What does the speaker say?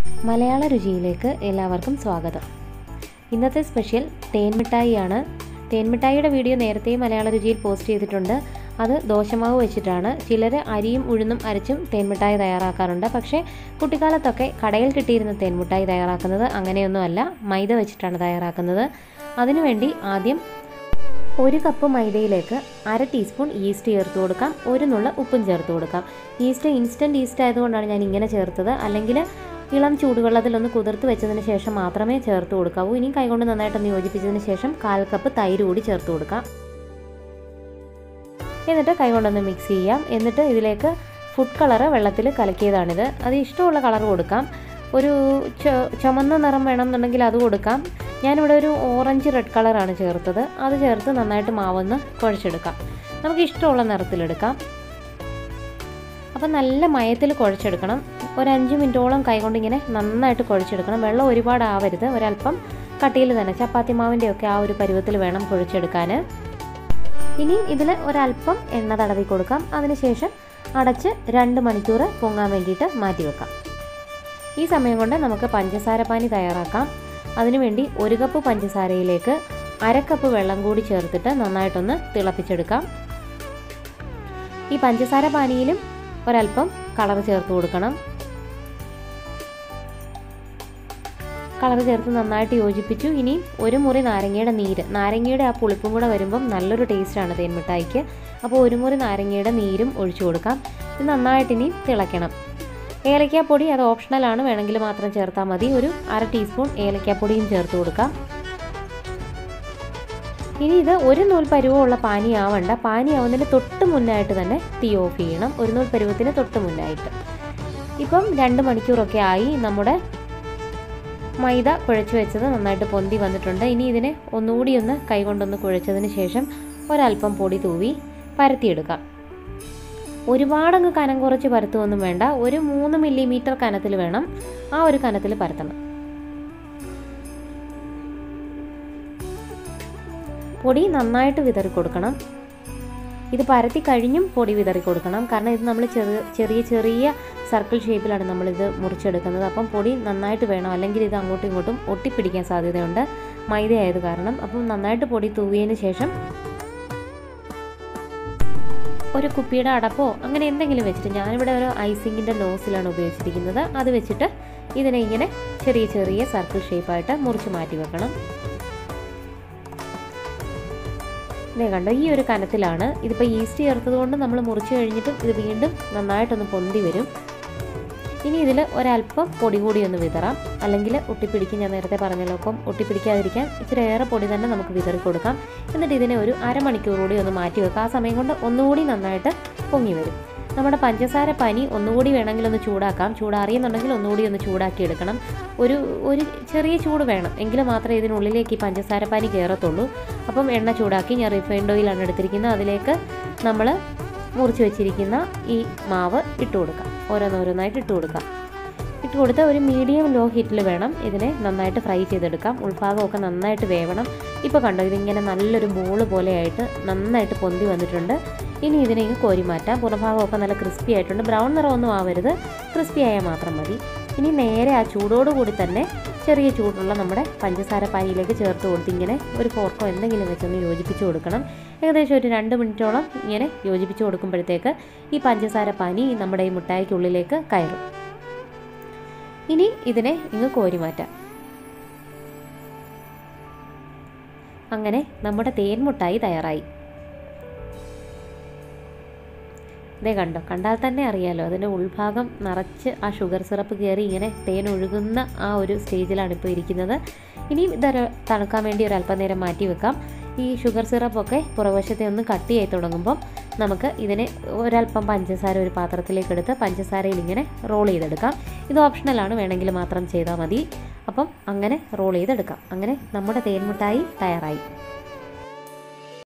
മലയാള രുചിയിലേക്ക് എല്ലാവർക്കും സ്വാഗതം ഇന്നത്തെ സ്പെഷ്യൽ തേൻമിഠായിയാണ് തേൻമിഠായിയുടെ വീഡിയോ നേരത്തെ മലയാള രുചിയിൽ പോസ്റ്റ് ചെയ്തിട്ടുണ്ട് അത് ദോശമാവ് വെച്ചിട്ടാണ് ചിലർ അരിയും ഉഴുന്നും അരച്ചും തേൻമിഠായി തയ്യാറാക്കാറുണ്ട് പക്ഷേ കുട്ടിക്കാലത്തൊക്കെ കടയിൽ കിട്ടിയിരുന്ന തേൻമിഠായി തയ്യാറാക്കുന്നത് അങ്ങനെയൊന്നുമല്ല മൈദ വെച്ചിട്ടാണ് തയ്യാറാക്കുന്നത് അതിനുവേണ്ടി ആദ്യം ഒരു കപ്പ് മൈദയിലേക്ക് അര ടീസ്പൂൺ ഈസ്റ്റ് ചേർത്ത് കൊടുക്കാം ഒരു നുള്ള ഉപ്പും ചേർത്ത് കൊടുക്കാം ഈസ്റ്റ് ഇൻസ്റ്റൻറ്റ് ഈസ്റ്റ് ആയതുകൊണ്ടാണ് ഞാൻ ഇങ്ങനെ ചേർത്തത് അല്ലെങ്കിൽ ഇളം ചൂടുവെള്ളത്തിലൊന്ന് കുതിർത്ത് വെച്ചതിന് ശേഷം മാത്രമേ ചേർത്ത് കൊടുക്കാവൂ ഇനി കൈകൊണ്ട് നന്നായിട്ടൊന്ന് യോജിപ്പിച്ചതിന് ശേഷം കാൽ കപ്പ് തൈര് കൂടി ചേർത്ത് കൊടുക്കാം എന്നിട്ട് കൈകൊണ്ടൊന്ന് മിക്സ് ചെയ്യാം എന്നിട്ട് ഇതിലേക്ക് ഫുഡ് കളറ് വെള്ളത്തിൽ കലക്കിയതാണിത് അത് ഇഷ്ടമുള്ള കളർ കൊടുക്കാം ഒരു ചുമന്ന നിറം വേണമെന്നുണ്ടെങ്കിൽ അത് കൊടുക്കാം ഞാനിവിടെ ഒരു ഓറഞ്ച് റെഡ് കളറാണ് ചേർത്തത് അത് ചേർത്ത് നന്നായിട്ട് മാവൊന്ന് കുഴച്ചെടുക്കാം നമുക്ക് ഇഷ്ടമുള്ള നിറത്തിലെടുക്കാം അപ്പം നല്ല മയത്തിൽ കുഴച്ചെടുക്കണം ഒരു അഞ്ച് മിനിറ്റോളം കൈകൊണ്ട് ഇങ്ങനെ നന്നായിട്ട് കുഴച്ചെടുക്കണം വെള്ളം ഒരുപാട് ആവരുത് ഒരല്പം കട്ടിയിൽ തന്നെ ചപ്പാത്തി മാവിൻ്റെയൊക്കെ ആ ഒരു പരുവത്തിൽ വേണം കുഴച്ചെടുക്കാൻ ഇനി ഇതിൽ ഒരല്പം എണ്ണ തടവി കൊടുക്കാം അതിനുശേഷം അടച്ച് രണ്ട് മണിക്കൂർ പൊങ്ങാൻ വേണ്ടിയിട്ട് മാറ്റി വെക്കാം ഈ സമയം കൊണ്ട് നമുക്ക് പഞ്ചസാര പാനി തയ്യാറാക്കാം അതിനുവേണ്ടി ഒരു കപ്പ് പഞ്ചസാരയിലേക്ക് അര കപ്പ് വെള്ളം കൂടി ചേർത്തിട്ട് നന്നായിട്ടൊന്ന് തിളപ്പിച്ചെടുക്കാം ഈ പഞ്ചസാര പാനിയിലും ഒരല്പം കളർ ചേർത്ത് കൊടുക്കണം കളർ ചേർത്ത് നന്നായിട്ട് യോജിപ്പിച്ചു ഇനി ഒരു മുറി നാരങ്ങയുടെ നീര് നാരങ്ങയുടെ ആ പുളിപ്പും കൂടെ വരുമ്പം നല്ലൊരു ടേസ്റ്റാണ് തേൻമിഠായിക്ക് അപ്പോൾ ഒരു മുറി നാരങ്ങയുടെ നീരും ഒഴിച്ചു കൊടുക്കാം ഇത് നന്നായിട്ട് ഇനി തിളയ്ക്കണം ഏലക്കാപ്പൊടി അത് ഓപ്ഷണലാണ് വേണമെങ്കിൽ മാത്രം ചേർത്താൽ മതി ഒരു അര ടീസ്പൂൺ ഏലക്കാപ്പൊടിയും ചേർത്ത് കൊടുക്കാം ഇനി ഇത് ഒരു നൂൽ പരുവമുള്ള പാനി ആവണ്ട പാനി ആവുന്നതിന് തൊട്ട് മുന്നായിട്ട് തന്നെ തീ ഓഫ് ചെയ്യണം ഒരു നൂൽ പരുവത്തിന് തൊട്ട് മുന്നായിട്ട് ഇപ്പം രണ്ട് മണിക്കൂറൊക്കെ ആയി നമ്മുടെ മൈദ കുഴച്ച് വെച്ചത് നന്നായിട്ട് പൊന്തി വന്നിട്ടുണ്ട് ഇനി ഇതിനെ ഒന്നുകൂടി ഒന്ന് കൈകൊണ്ടൊന്ന് കുഴച്ചതിന് ശേഷം ഒരല്പം പൊടി തൂവി പരത്തിയെടുക്കാം ഒരുപാടങ്ങ് കനം കുറച്ച് പരത്തുമൊന്നും വേണ്ട ഒരു മൂന്ന് മില്ലിമീറ്റർ കനത്തിൽ വേണം ആ ഒരു കനത്തിൽ പരത്തണം പൊടി നന്നായിട്ട് വിതറി കൊടുക്കണം ഇത് പരത്തി കഴിഞ്ഞും പൊടി വിതറി കൊടുക്കണം കാരണം ഇത് നമ്മൾ ചെറിയ ചെറിയ ചെറിയ സർക്കിൾ ഷേപ്പിലാണ് നമ്മളിത് മുറിച്ചെടുക്കുന്നത് അപ്പം പൊടി നന്നായിട്ട് വേണം അല്ലെങ്കിൽ ഇത് അങ്ങോട്ടും ഇങ്ങോട്ടും ഒട്ടിപ്പിടിക്കാൻ സാധ്യതയുണ്ട് മൈദ ആയത് കാരണം അപ്പം നന്നായിട്ട് പൊടി തൂവിയതിന് ശേഷം ഒരു കുപ്പിയുടെ അടപ്പോ അങ്ങനെ എന്തെങ്കിലും വെച്ചിട്ട് ഞാനിവിടെ ഒരു ഐസിങ്ങിൻ്റെ നോസിലാണ് ഉപയോഗിച്ചിരിക്കുന്നത് അത് വെച്ചിട്ട് ഇതിനെ ഇങ്ങനെ ചെറിയ ചെറിയ സർക്കിൾ ഷേപ്പായിട്ട് മുറിച്ച് മാറ്റി വെക്കണം ഇതേ കണ്ടോ ഈ ഒരു കനത്തിലാണ് ഇതിപ്പോൾ ഈസ്റ്റ് ചേർത്തത് കൊണ്ട് നമ്മൾ മുറിച്ച് കഴിഞ്ഞിട്ടും ഇത് വീണ്ടും നന്നായിട്ടൊന്ന് പൊന്തി വരും ഇനി ഇതിൽ ഒരല്പം പൊടി കൂടി ഒന്ന് വിതറാം അല്ലെങ്കിൽ ഒട്ടിപ്പിടിക്കും ഞാൻ നേരത്തെ പറഞ്ഞല്ലോ അപ്പം ഒട്ടിപ്പിടിക്കാതിരിക്കാൻ ഇച്ചിരി ഏറെ പൊടി തന്നെ നമുക്ക് വിതറി കൊടുക്കാം എന്നിട്ട് ഇതിനെ ഒരു അരമണിക്കൂർ കൂടി ഒന്ന് മാറ്റി വെക്കാം ആ സമയം കൊണ്ട് ഒന്നുകൂടി നന്നായിട്ട് പൊങ്ങി വരും നമ്മുടെ പഞ്ചസാര പനി ഒന്നുകൂടി വേണമെങ്കിൽ ഒന്ന് ചൂടാക്കാം ചൂടാറിയെന്നുണ്ടെങ്കിൽ ഒന്നുകൂടി ഒന്ന് ചൂടാക്കി എടുക്കണം ഒരു ഒരു ചെറിയ ചൂട് വേണം എങ്കിൽ മാത്രമേ ഇതിനുള്ളിലേക്ക് ഈ പഞ്ചസാര പനി കയറത്തുള്ളൂ അപ്പം എണ്ണ ചൂടാക്കി ഞാൻ റിഫൈൻഡ് ഓയിലാണ് എടുത്തിരിക്കുന്നത് അതിലേക്ക് നമ്മൾ മുറിച്ച് വെച്ചിരിക്കുന്ന ഈ മാവ് ഇട്ട് കൊടുക്കാം ഓരോന്നോരോന്നായിട്ട് ഇട്ട് കൊടുക്കാം ഇട്ട് കൊടുത്ത് ഒരു മീഡിയം ലോ ഹീറ്റിൽ വേണം ഇതിനെ നന്നായിട്ട് ഫ്രൈ ചെയ്തെടുക്കാം ഉൾഭാഗമൊക്കെ നന്നായിട്ട് വേവണം ഇപ്പോൾ കണ്ടോ ഇതിങ്ങനെ നല്ലൊരു ബോൾ പോലെയായിട്ട് നന്നായിട്ട് പൊന്തി വന്നിട്ടുണ്ട് ഇനി ഇതിനെ ഇങ്ങ് കോരി മാറ്റാം പുറഭാഗമൊക്കെ നല്ല ക്രിസ്പി ആയിട്ടുണ്ട് ബ്രൗൺ നിറമൊന്നും ആവരുത് ക്രിസ്പി ആയാൽ മാത്രം മതി ഇനി നേരെ ആ ചൂടോടുകൂടി തന്നെ ചെറിയ ചൂടുള്ള നമ്മുടെ പഞ്ചസാര പാനിയിലേക്ക് ചേർത്ത് കൊടുത്ത് ഇങ്ങനെ ഒരു ഫോർക്കോ എന്തെങ്കിലും വെച്ചൊന്ന് യോജിപ്പിച്ച് കൊടുക്കണം ഏകദേശം ഒരു രണ്ട് മിനിറ്റോളം ഇങ്ങനെ യോജിപ്പിച്ച് കൊടുക്കുമ്പോഴത്തേക്ക് ഈ പഞ്ചസാര പാനി നമ്മുടെ ഈ മുട്ടായിക്കുള്ളിലേക്ക് കയറും ഇനി ഇതിനെ ഇങ്ങ് കോരി മാറ്റാം അങ്ങനെ നമ്മുടെ തേൻ മുട്ടായി തയ്യാറായി ഇതേ കണ്ടോ കണ്ടാൽ തന്നെ അറിയാലോ അതിൻ്റെ ഉൾഭാഗം നിറച്ച് ആ ഷുഗർ സിറപ്പ് കയറി ഇങ്ങനെ തേൻ ഒഴുകുന്ന ആ ഒരു സ്റ്റേജിലാണ് ഇപ്പോൾ ഇരിക്കുന്നത് ഇനി ഇതൊരു തണുക്കാൻ വേണ്ടി ഒരു അല്പനേരം മാറ്റി വെക്കാം ഈ ഷുഗർ സിറപ്പൊക്കെ പുറവശത്തെ ഒന്ന് കട്ടിയായി തുടങ്ങുമ്പം നമുക്ക് ഇതിനെ ഒരല്പം പഞ്ചസാര ഒരു പാത്രത്തിലേക്ക് എടുത്ത് പഞ്ചസാരയിൽ ഇങ്ങനെ റോൾ ചെയ്തെടുക്കാം ഇത് ഓപ്ഷണലാണ് വേണമെങ്കിൽ മാത്രം ചെയ്താൽ മതി അപ്പം അങ്ങനെ റോൾ ചെയ്തെടുക്കാം അങ്ങനെ നമ്മുടെ തേൻമുട്ടായി തയ്യാറായി